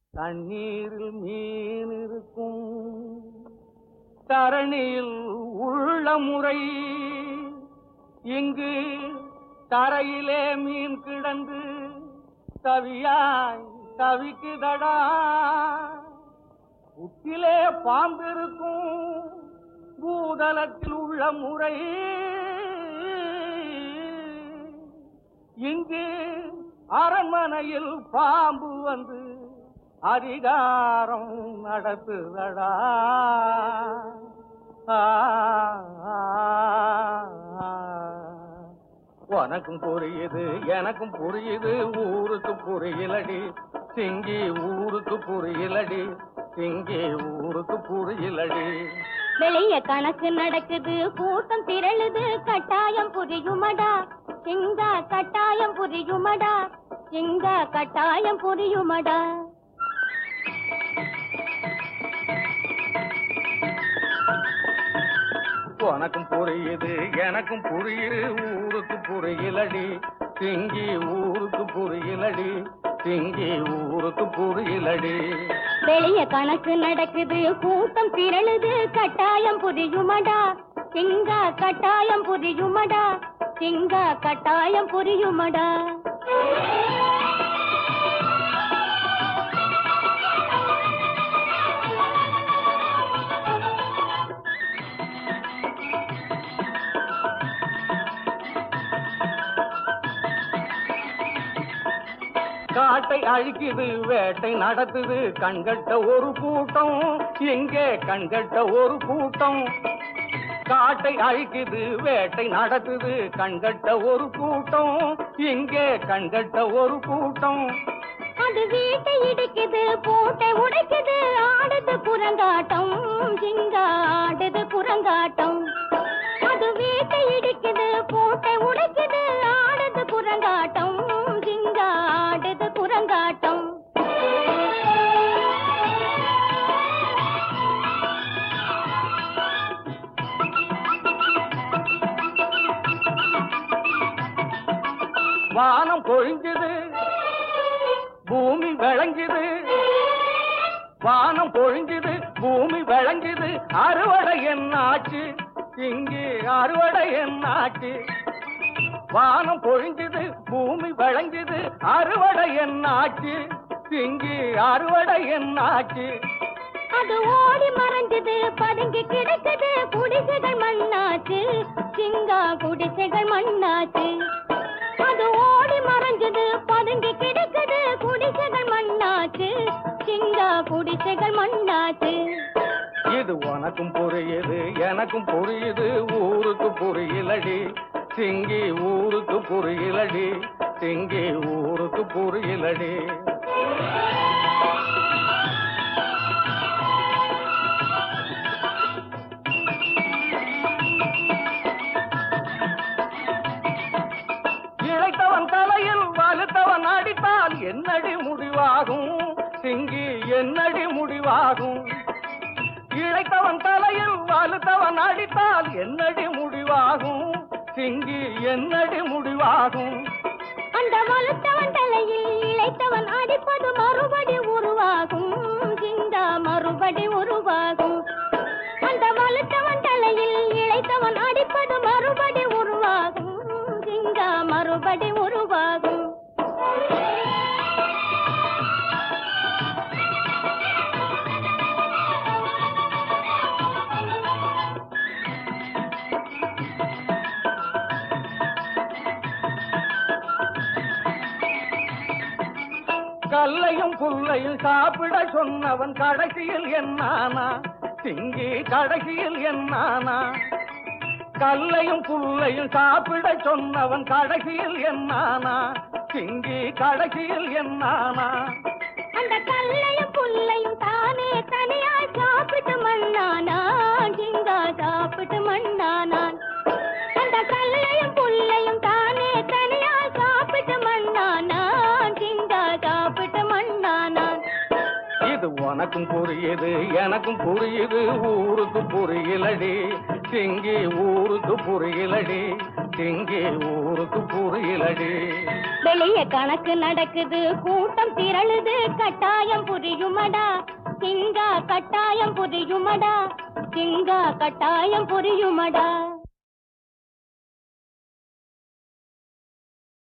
தண்ணீரில் மீன் இருக்கும் தரணியில் உள்ள முறை இங்கு தரையிலே மீன் கிடந்து தவியாய் தவிக்குதடா புத்திலே பாம்பிருக்கும் பூதலத்தில் உள்ள முறை இங்கு அரண்மனையில் பாம்பு வந்து அதிகாரம் நடத்துதடா ஆ, ஆ, ஆ. உனக்கும் புரியுது எனக்கும் புரியுது ஊருக்கு புரியலடி சிங்கி ஊருக்கு புரியலடி சிங்கி ஊருக்கு புரியலடி வெளிய கணக்கு நடக்குது கூட்டம் திரளுது கட்டாயம் புரியுமடா சிங்கா கட்டாயம் புரியுமடா சிங்கா கட்டாயம் புரியுமடா உனக்கும் புரியுது எனக்கும் புரியுது ஊருக்கு புரியலடி சிங்கி ஊருக்கு புரியலடி சிங்கி ஊருக்கு புரியலடி வெளிய கணக்கு நடக்குது கூட்டம் திரளுது கட்டாயம் புரியுமடா சிங்கா கட்டாயம் புரியுமடா சிங்கா கட்டாயம் புரியுமடா காட்டை அழிக்குது வேட்டை நடத்துது கண்கட்ட ஒரு கூட்டம் எங்கே கண்கட்ட ஒரு கூட்டம் காட்டை அழிக்குது வேட்டை நடத்துது கண்கட்ட ஒரு கூட்டம் இங்கே கண்கட்ட ஒரு கூட்டம் அது வீட்டை இடிக்குது பூட்டை உடைக்குது ஆடுது குரங்காட்டம் சிங்கா ஆடுது குரங்காட்டம் அது வீட்டை இடிக்குது பூட்டை உடைக்குது ஆடுது குரங்காட்டம் சிங்கா ஆடுது குரங்காட்டம் வானம் பொழிஞ்சுது பூமி விளங்குது வானம் பொழிஞ்சுது பூமி விளங்குது அறுவடை என்னாச்சு இங்கே அறுவடை என்னாச்சு வானம் பொழிஞ்சுது பூமி விளங்குது அறுவடை என்னாச்சு இங்கே அறுவடை என்னாச்சு அது ஓடி மறைஞ்சது பதுங்கி கிடக்குது குடிசைகள் மண்ணாச்சு சிங்கா குடிசைகள் மண்ணாச்சு அது ஓடி மறைஞ்சது பதுங்கி கிடக்குது குடிசைகள் மண்ணாச்சு சிங்கா குடிசைகள் மண்ணாச்சு இது உனக்கும் புரியுது எனக்கும் புரியுது ஊருக்கு புரியலடி சிங்கி ஊருக்கு புரியலடி சிங்கி ஊருக்கு புரியலடி இழைத்தவன் தலையில் வலுத்தவன் அடித்தால் என்னடி முடிவாகும் சிங்கி என்னடி முடிவாகும் இழைத்தவன் தலையில் வலுத்தவன் அடித்தால் என்னடி முடிவாகும் சிங்கி என்னடி முடிவாகும் அந்த வலுத்தவன் தலையில் இழைத்தவன் அடிப்பது மறுபடி உருவாகும் சிங்கா மறுபடி உருவாகும் அந்த வலுத்தவன் தலையில் இழைத்தவன் அடிப்பது மறுபடி உருவாகும் சிங்கா மறுபடி உருவாகும் கல்லையும் புல்லையும் சாப்பிட சொன்னவன் கடைசியில் என்னானா சிங்கி கடைசியில் என்னானா கல்லையும் புல்லையும் சாப்பிட சொன்னவன் கடைசியில் என்னானா சிங்கி கடைசியில் என்னானா அந்த கல்லையும் புல்லையும் தானே தனியாய் சாப்பிட்டு மண்ணானான் சிங்கா சாப்பிட்டு மண்ணானான் அந்த கல்லையும் புல்லையும் தானே தனியாய் சாப்பிட்டு மண்ணானான் சிங்கா சாப்பிட்டு மண்ணானான் இது உனக்கும் புரியுது எனக்கும் புரியுது ஊருக்கு புரியலடி சிங்கி ஊருக்கு புரியலடி சிங்கி ஊருக்கு புரியலடி வெளிய கணக்கு நடக்குது கூட்டம் திரளுது கட்டாயம் புரியும் கட்டாயம் புரியுமடா சிங்கா கட்டாயம் புரியுமடா